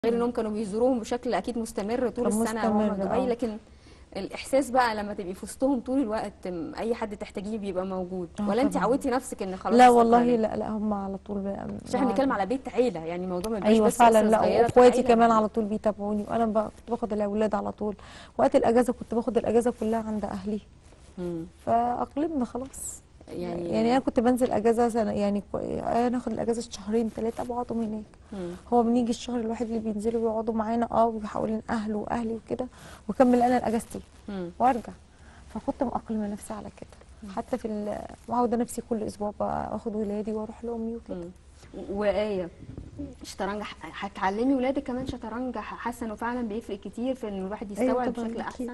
غير انهم كانوا بيزوروهم بشكل اكيد مستمر طول كان السنه وهم مستمر، دبي آه. لكن الاحساس بقى لما تبقي في وسطهم طول الوقت م، اي حد تحتاجيه بيبقى موجود آه ولا انت طبعاً. عودتي نفسك ان خلاص لا السفر والله عليك؟ لا لا هم على طول بقى عشان احنا بنتكلم على بيت عيله يعني الموضوع ما بيبقاش ايوه بس فعلا أسرة لا صغيرة، واخواتي عيلة. كمان على طول بيتابعوني وانا ب- كنت باخد الاولاد على طول وقت الاجازه كنت باخد الاجازه كلها عند اهلي مم. فاقلمنا خلاص يعني يعني انا كنت بنزل اجازه سنه يعني كو- انا اخد الاجازه شهرين ثلاثه بقعدهم هناك مم. هو بنيجي الشهر الواحد اللي بينزلوا ويقعدوا معانا اه وحوالين اهله واهلي وكده واكمل انا الاجازتي مم. وارجع فكنت مأقلمة نفسي على كده حتى في ال- معودة نفسي كل اسبوع باخد ولادي واروح لامي وكده مم. وآية شطرنج ح- هتعلمي ولادك كمان شطرنج ح- حاسه انه فعلا بيفرق كتير في ان الواحد أيوة يستوعب طبعاً، بشكل أكيد. احسن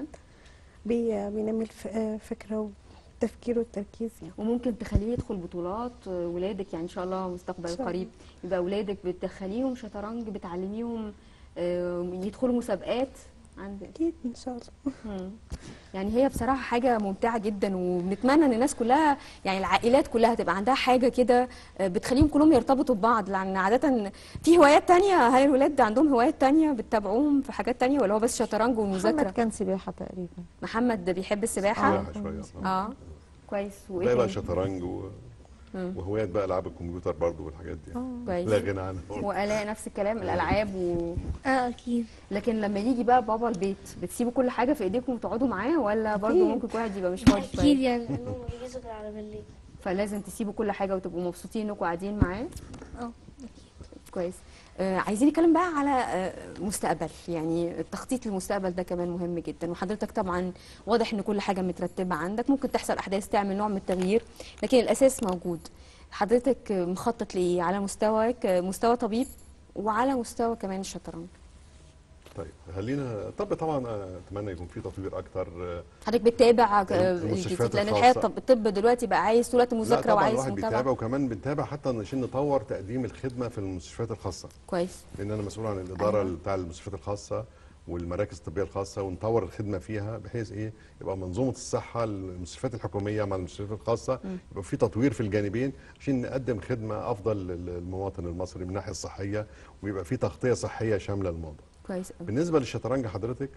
بي بينمي الف- آه، الفكرة والتفكير والتركيز وممكن تخليه يدخل بطولات آه، ولادك يعني ان شاء الله مستقبل إن شاء قريب يبقى ولادك بتدخليهم شطرنج بتعلميهم آه، يدخلوا مسابقات عندك أكيد إن شاء الله مم. يعني هي بصراحة حاجة ممتعة جدا وبنتمنى ان الناس كلها يعني العائلات كلها تبقى عندها حاجة كده آه، بتخليهم كلهم يرتبطوا ببعض لان عادة في هوايات تانية هل الولاد عندهم هوايات تانية بتتابعوهم في حاجات تانية ولا هو بس شطرنج محمد والمذاكرة كان سباحة تقريبا محمد ده بيحب السباحة سباحة شوية اه كويس وايه باقي بقى تاني شطرنج و... مم. وهوايات بقى العاب الكمبيوتر برضو والحاجات دي كويس لا غنى عنها وآلاء نفس الكلام الالعاب و... اه اكيد لكن لما يجي بقى بابا البيت بتسيبوا كل حاجة في ايديكم وتقعدوا معاه ولا برضه أكيد. ممكن كل واحد يبقى مش فاضي اكيد شوية يعني انه ما بيجيش غير على بالليل فلازم تسيبوا كل حاجة وتبقوا مبسوطين انكم قاعدين معاه اه كويس آه عايزين نتكلم بقى على آه مستقبل يعني التخطيط للمستقبل ده كمان مهم جدا وحضرتك طبعا واضح ان كل حاجه مترتبه عندك ممكن تحصل احداث تعمل نوع من التغيير لكن الاساس موجود حضرتك آه، مخطط لايه على مستواك آه، مستوى طبيب وعلى مستوى كمان الشطرنج طيب خلينا طب طبعا أنا اتمنى يكون في تطوير اكتر آه، حضرتك بتتابع آه، المستشفيات الجديد لان الحقيقه الخاصة. الطب الطب دلوقتي بقى عايز طول الوقت لا مذاكره طبعا وعايز الواحد بيتابع متابعه وكمان بنتابع حتى عشان نطور تقديم الخدمه في المستشفيات الخاصه كويس لان انا مسؤول عن الاداره أيوة. بتاع المستشفيات الخاصه والمراكز الطبيه الخاصه ونطور الخدمه فيها بحيث ايه يبقى منظومه الصحه المستشفيات الحكوميه مع المستشفيات الخاصه يبقى في تطوير في الجانبين عشان نقدم خدمه افضل للمواطن المصري من الناحيه الصحيه ويبقى في تغطيه صحيه شامله للموضوع كويس أوي. بالنسبه للشطرنج حضرتك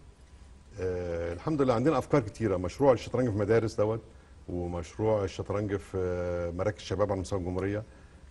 آه الحمد لله عندنا افكار كتيره مشروع الشطرنج في مدارس دوت ومشروع الشطرنج في آه، مراكز شباب على مستوى الجمهوريه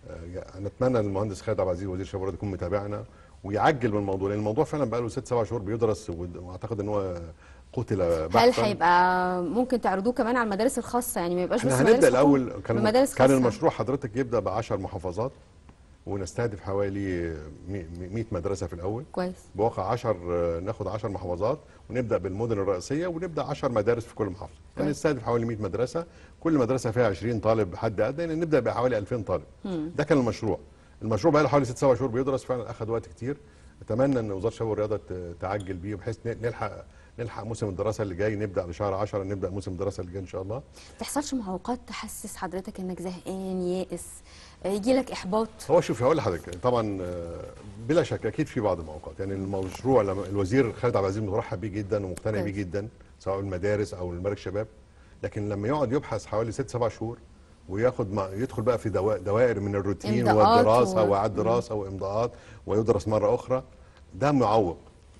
آه انا اتمنى ان المهندس خالد عبد العزيز وزير الشباب والرياضة يكون متابعنا ويعجل من الموضوع لان الموضوع فعلا بقى له ست سبع شهور بيدرس ود- واعتقد ان هو قتل هل بحثا هيبقى ممكن تعرضوه كمان على المدارس الخاصه يعني ما يبقاش بس احنا مدارس هنبدا حكومة، الاول كان بمدارس كان خاصة. المشروع حضرتك يبدا ب 10 محافظات ونستهدف حوالي 100 مدرسه في الاول كويس بواقع 10 ناخد 10 محافظات ونبدا بالمدن الرئيسيه ونبدا 10 مدارس في كل محافظه يعني كويس. نستهدف حوالي 100 مدرسه كل مدرسه فيها 20 طالب حد ادنى يعني نبدا بحوالي 2000 طالب ده كان المشروع المشروع بقى له حوالي 6 7 شهور بيدرس فعلا اخذ وقت كتير اتمنى ان وزاره الشباب والرياضه ت- تعجل بيه بحيث ن- نلحق نلحق موسم الدراسه اللي جاي نبدا بشهر 10 نبدا موسم الدراسه اللي جاي ان شاء الله تحصلش معوقات تحسس حضرتك انك زهقان يائس يجي لك احباط هو شوف هقول لحضرتك طبعا آه، بلا شك اكيد في بعض المواقع يعني المشروع لما الوزير خالد عبد العزيز مرحب بيه جدا ومقتنع بيه كويس. جدا سواء المدارس او المراكز الشباب لكن لما يقعد يبحث حوالي ست سبع شهور وياخد مع يدخل بقى في دوا- دوائر من الروتين إمضاءات والدراسه و- وإعادة دراسه وامضاءات ويدرس مره اخرى ده معوق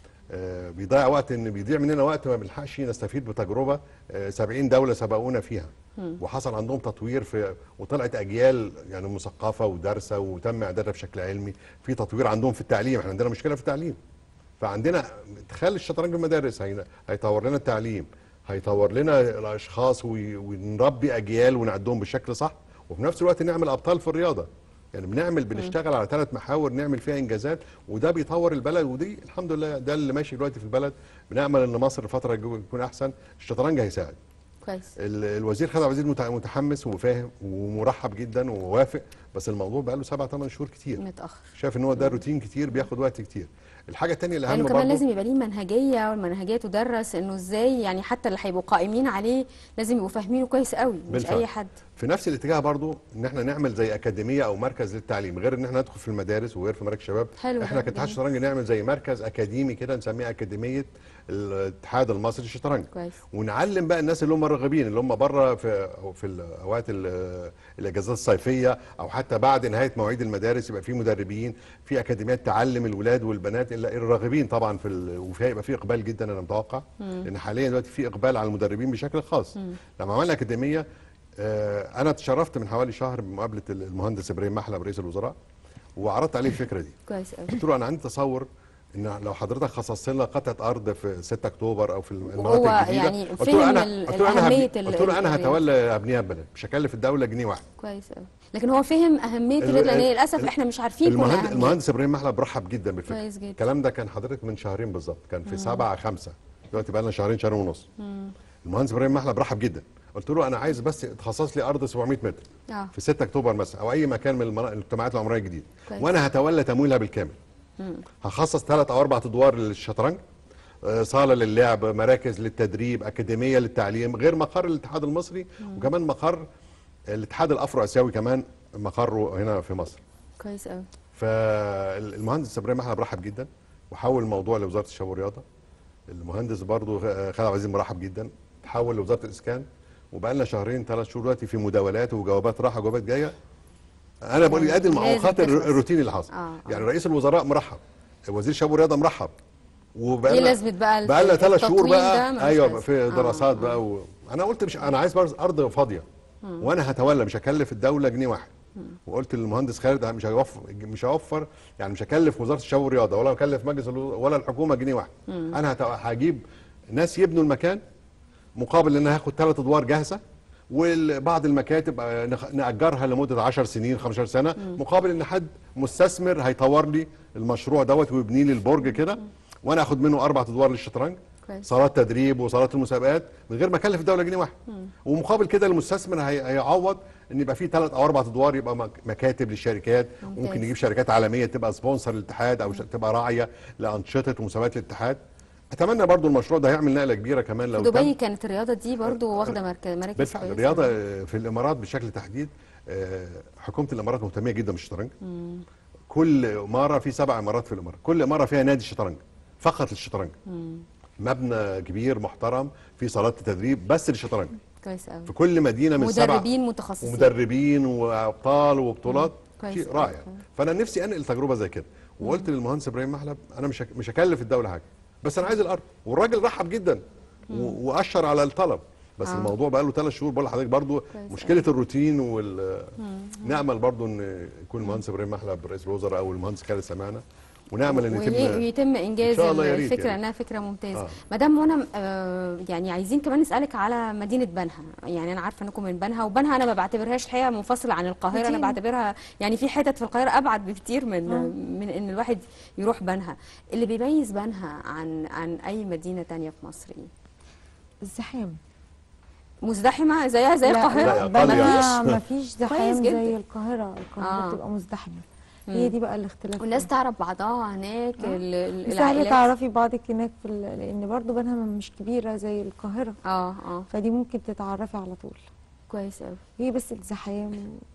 آه، بيضيع وقت ان بيضيع مننا وقت ما بنلحقش نستفيد بتجربه آه، 70 دوله سبقونا فيها وحصل عندهم تطوير في وطلعت اجيال يعني مثقفه ودارسه وتم اعدادها بشكل علمي في تطوير عندهم في التعليم احنا عندنا مشكله في التعليم فعندنا تخلي الشطرنج في المدارس هي- هيطور لنا التعليم هيطور لنا الاشخاص وي- ونربي اجيال ونعدهم بالشكل صح وفي نفس الوقت نعمل ابطال في الرياضه يعني بنعمل بنشتغل على ثلاث محاور نعمل فيها انجازات وده بيطور البلد ودي الحمد لله ده اللي ماشي دلوقتي في البلد بنامل ان مصر الفتره الجايه تكون احسن الشطرنج هيساعد كويس ال- الوزير خالد عبد العزيز متع- متحمس وفاهم ومرحب جدا ووافق بس الموضوع بقى له سبع ثمان شهور كتير متاخر شايف ان هو ده روتين كتير بياخد وقت كتير الحاجه الثانيه الاهم لانه كمان برضه لازم يبقى ليه منهجيه والمنهجيه تدرس انه ازاي يعني حتى اللي هيبقوا قائمين عليه لازم يبقوا فاهمينه كويس قوي مش بالفعل. اي حد في نفس الاتجاه برضو ان احنا نعمل زي اكاديميه او مركز للتعليم غير ان احنا ندخل في المدارس وغير في مراكز الشباب حلو احنا ده، كاتحاد جميل. الشطرنج نعمل زي مركز اكاديمي كده نسميه اكاديميه الاتحاد المصري للشطرنج كويس. ونعلم بقى الناس اللي هم راغبين اللي هم بره في في الاوقات ال- الاجازات الصيفيه او حتى بعد نهايه مواعيد المدارس يبقى في مدربين في اكاديميات تعلم الولاد والبنات دلوقتي ال- الراغبين طبعا في ال... وفي هيبقى في اقبال جدا انا متوقع لان حاليا دلوقتي في اقبال على المدربين بشكل خاص لما عملنا اكاديميه آه، انا تشرفت من حوالي شهر بمقابله المهندس ابراهيم محلب رئيس الوزراء وعرضت عليه الفكره دي كويس قوي قلت له انا عندي تصور ان لو حضرتك خصصت لنا قطعه ارض في 6 اكتوبر او في المناطق وهو الجديده يعني قلت فهم له انا ال- قلت له انا أهمية هبني- ال- قلت له انا الرياضة. هتولى ابنيها ببلد مش هكلف الدوله جنيه واحد كويس قوي لكن هو فهم اهميه ال- الرياضه لان ال- للاسف ال- احنا مش عارفين كل المهندس, أهمية. المهندس ابراهيم محلب رحب جدا بالفكره كويس جدا. الكلام ده كان حضرتك من شهرين بالظبط كان في 7 5 دلوقتي بقى لنا شهرين شهر ونص المهندس ابراهيم محلب رحب جدا قلت له انا عايز بس تخصص لي ارض 700 متر اه في 6 اكتوبر مثلا او اي مكان من المنا- المجتمعات العمرانيه الجديده كويس. وانا هتولى تمويلها بالكامل هخصص ثلاث او اربع ادوار للشطرنج آه، صاله للعب مراكز للتدريب اكاديميه للتعليم غير مقر الاتحاد المصري وكمان مقر الاتحاد الافرو اسيوي كمان مقره هنا في مصر كويس قوي فالمهندس ابراهيم محلب رحب جدا وحول الموضوع لوزاره الشباب والرياضه المهندس برضو خ- خالد عبد العزيز مرحب جدا تحول لوزاره الاسكان وبقى لنا شهرين ثلاث شهور دلوقتي في مداولات وجوابات راحه وجوابات جايه انا بقول يعني ادي المعوقات لازم الر- تخلص. الروتين اللي حصل آه، آه. يعني رئيس الوزراء مرحب وزير الشباب والرياضه مرحب وبقى ايه لنا- لازمه بقى بقى لنا ثلاث شهور التطويل ده بقى ملوش ايوه لازمة. في آه، دراسات آه. بقى و... انا قلت مش انا عايز برضه ارض فاضيه وانا هتولى مش هكلف الدوله جنيه واحد وقلت للمهندس خالد مش هيوفر مش هوفر يعني مش هكلف وزاره الشباب والرياضه ولا هكلف مجلس الوزراء ولا الحكومه جنيه واحد انا هت- هجيب ناس يبنوا المكان مقابل ان انا هاخد ثلاث ادوار جاهزه وبعض المكاتب آه، نخ- ناجرها لمده 10 سنين 15 سنه مقابل ان حد مستثمر هيطور لي المشروع دوت ويبني لي البرج كده وانا اخد منه اربع ادوار للشطرنج كويس. صالات تدريب وصالات المسابقات من غير ما اكلف الدوله جنيه واحد ومقابل كده المستثمر هي- هيعوض ان يبقى فيه ثلاث او اربع ادوار يبقى مك- مكاتب للشركات ممتاز. وممكن نجيب شركات عالميه تبقى سبونسر للاتحاد او ش- تبقى راعيه لانشطه ومسابقات الاتحاد اتمنى برضو المشروع ده هيعمل نقله كبيره كمان لو في تم. دبي كانت الرياضه دي برضو واخده مركز مراكز بالفعل كويسة. الرياضه آه، في الامارات بشكل تحديد آه، حكومه الامارات مهتميه جدا بالشطرنج كل اماره في سبع امارات في الامارات كل اماره فيها نادي شطرنج فقط للشطرنج مبنى كبير محترم في صالات تدريب بس للشطرنج كويس قوي في كل مدينه من السبع مدربين متخصصين ومدربين وابطال وبطولات كويس شيء أوي. رائع فانا نفسي انقل تجربه زي كده وقلت للمهندس ابراهيم محلب انا مش هك- مش هكلف الدوله حاجه بس انا عايز الارض والراجل رحب جدا و- واشر على الطلب بس آه. الموضوع بقى له ثلاث شهور بقول لحضرتك برضو كويس مشكله الروتين وال نامل برضو ان يكون المهندس ابراهيم محلب رئيس الوزراء او المهندس خالد سمعنا ونامل ان وي- يتم ويتم انجاز إن شاء الله يا ريت الفكره يعني. انها فكره ممتازه آه. مدام منى آه يعني عايزين كمان نسالك على مدينه بنها يعني انا عارفه انكم من بنها وبنها انا ما بعتبرهاش الحقيقه منفصله عن القاهره انا مدينة. بعتبرها يعني في حتت في القاهره ابعد بكتير من من ان الواحد يروح بنها اللي بيميز بنها عن عن اي مدينه تانية في مصر ايه الزحام مزدحمه زيها زي لا، القاهره لا، بنها قرية. ما فيش زحام كويس جدا. زي القاهرة القاهرة آه. بتبقى مزدحمة هي دي بقى الاختلاف والناس تعرف بعضها هناك ال- ال- سهل العائلات تعرفي بعضك هناك في ال- لان برضو بنها مش كبيرة زي القاهرة اه اه فدي ممكن تتعرفي على طول كويس قوي هي بس الزحام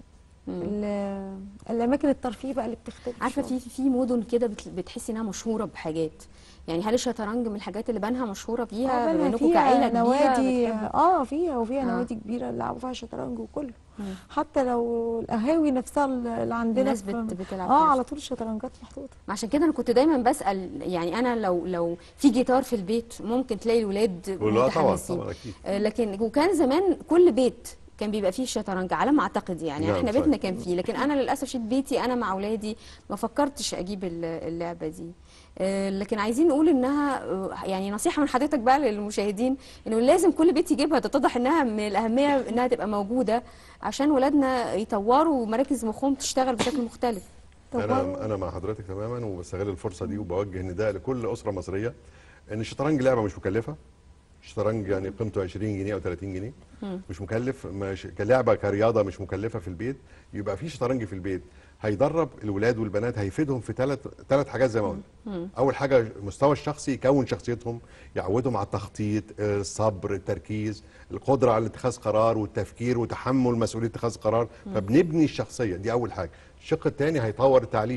ال- الاماكن الترفيه بقى اللي بتختلف عارفه شوية. في في مدن كده بت- بتحسي انها مشهوره بحاجات يعني هل الشطرنج من الحاجات اللي بنها مشهوره بيها آه، بما بنها انكم فيها كعيله كبيره نوادي بتحبوا- اه فيها وفيها آه. نوادي كبيره بيلعبوا فيها شطرنج وكله حتى لو القهاوي نفسها اللي عندنا الناس في- بت- بتلعب اه فيها. على طول الشطرنجات محطوطه عشان كده انا كنت دايما بسال يعني انا لو لو في جيتار في البيت ممكن تلاقي الولاد لا طبعا متحمسين طبعا اكيد آه، لكن وكان زمان كل بيت كان بيبقى فيه شطرنج على ما اعتقد يعني نعم، احنا صحيح. بيتنا كان فيه لكن انا للاسف شيت بيتي انا مع اولادي ما فكرتش اجيب ال- اللعبه دي آه، لكن عايزين نقول انها آه، يعني نصيحه من حضرتك بقى للمشاهدين انه لازم كل بيت يجيبها تتضح انها من الاهميه انها تبقى موجوده عشان ولادنا يطوروا مراكز مخهم تشتغل بشكل مختلف انا انا مع حضرتك تماما وبستغل الفرصه دي وبوجه نداء لكل اسره مصريه ان الشطرنج لعبه مش مكلفه الشطرنج يعني قيمته 20 جنيه او 30 جنيه مش مكلف مش كلعبه كرياضه مش مكلفه في البيت يبقى في شطرنج في البيت هيدرب الولاد والبنات هيفيدهم في ثلاث ثلاث حاجات زي ما قلنا اول حاجه المستوى الشخصي يكون شخصيتهم يعودهم على التخطيط الصبر التركيز القدره على اتخاذ قرار والتفكير وتحمل مسؤوليه اتخاذ قرار فبنبني الشخصيه دي اول حاجه الشق الثاني هيطور التعليم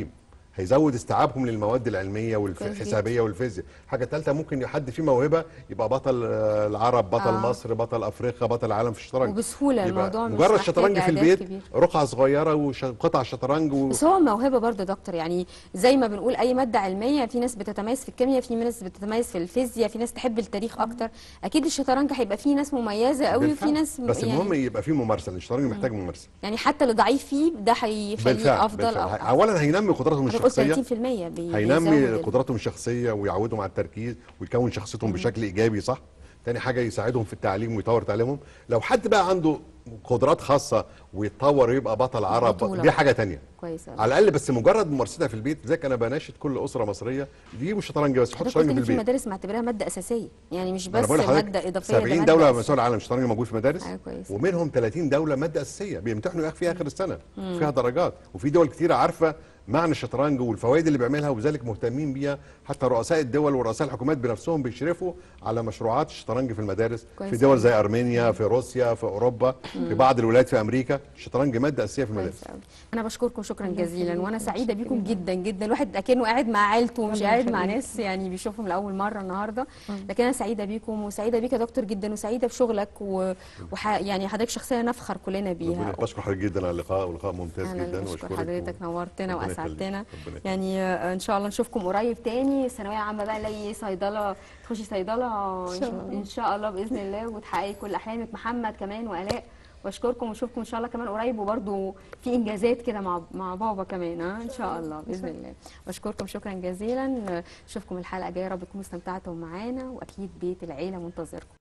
هيزود استيعابهم للمواد العلميه كويس جدا. والحسابيه والفيزياء حاجه ثالثه ممكن حد فيه موهبه يبقى بطل آه، العرب بطل آه. مصر بطل افريقيا بطل العالم في الشطرنج وبسهوله يبقى الموضوع مش مجرد محتاج شطرنج في إعداد البيت كبير. رقعه صغيره وقطع شطرنج و... بس هو موهبه برضه يا دكتور يعني زي ما بنقول اي ماده علميه في ناس بتتميز في الكيمياء في ناس بتتميز في الفيزياء في ناس تحب التاريخ اكتر اكيد الشطرنج هيبقى فيه ناس مميزه قوي وفي بالفعل. ناس بس يعني المهم يبقى فيه ممارسه لان الشطرنج محتاج ممارسه يعني حتى اللي ضعيف فيه ده هيخليه بالفعل افضل بالفعل. او اولا هينمي قدراتهم انا قلت الشخصيه 30% بي- بيزود هينمي ال- قدراتهم الشخصيه ويعودهم على التركيز ويكون شخصيتهم بشكل ايجابي صح تاني حاجه يساعدهم في التعليم ويطور تعليمهم لو حد بقى عنده قدرات خاصه ويتطور ويبقى بطل عرب بطولة. دي حاجه تانية كويس أوي. على الاقل بس مجرد ممارستها في البيت زي انا بناشد كل اسره مصريه يجيبوا شطرنج بس يحطوا حضرتك قلت شطرنج في لي في البيت مدارس معتبرها ماده اساسيه يعني مش ما أنا بس بقول لحضرتك ماده اضافيه ده 70 مادة دوله على أساسية. مستوى العالم الشطرنج موجود في مدارس أيوة كويس. ومنهم 30 دوله ماده اساسيه بيمتحنوا يا اخي فيها اخر السنه فيها درجات وفي دول كتيره عارفه معنى الشطرنج والفوائد اللي بيعملها وذلك مهتمين بيها حتى رؤساء الدول ورؤساء الحكومات بنفسهم بيشرفوا على مشروعات الشطرنج في المدارس كويس في دول أوي. زي ارمينيا في روسيا في اوروبا في بعض الولايات في امريكا الشطرنج ماده اساسيه في المدارس كويس قوي انا بشكركم شكرا الله جزيلا يخليك، وانا سعيده بيكم متشكرين. جدا جدا الواحد اكنه قاعد مع عيلته مش الله قاعد مع يخليك. ناس يعني بيشوفهم لاول مره النهارده لكن انا سعيده بيكم وسعيده بيك يا دكتور جدا وسعيده بشغلك و... وح... يعني حضرتك شخصيه نفخر كلنا بيها ربنا- بشكر حضرتك جدا على اللقاء ولقاء ممتاز انا جدا اللي بشكر واشكرك حضرتك و- نورتنا ربنا واسعدتنا يخليك. ربنا يخليك. يعني آه، ان شاء الله نشوفكم قريب تاني ثانويه عامه بقى الاقي صيدله تخشي صيدله إن شاء الله. ان شاء الله باذن الله وتحققي كل احلامك محمد كمان والاء واشكركم ونشوفكم ان شاء الله كمان قريب وبرده في انجازات كده مع مع بابا كمان ها ان شاء الله باذن الله بشكركم شكرا جزيلا اشوفكم الحلقه الجايه يا رب تكونوا استمتعتوا معانا واكيد بيت العيله منتظركم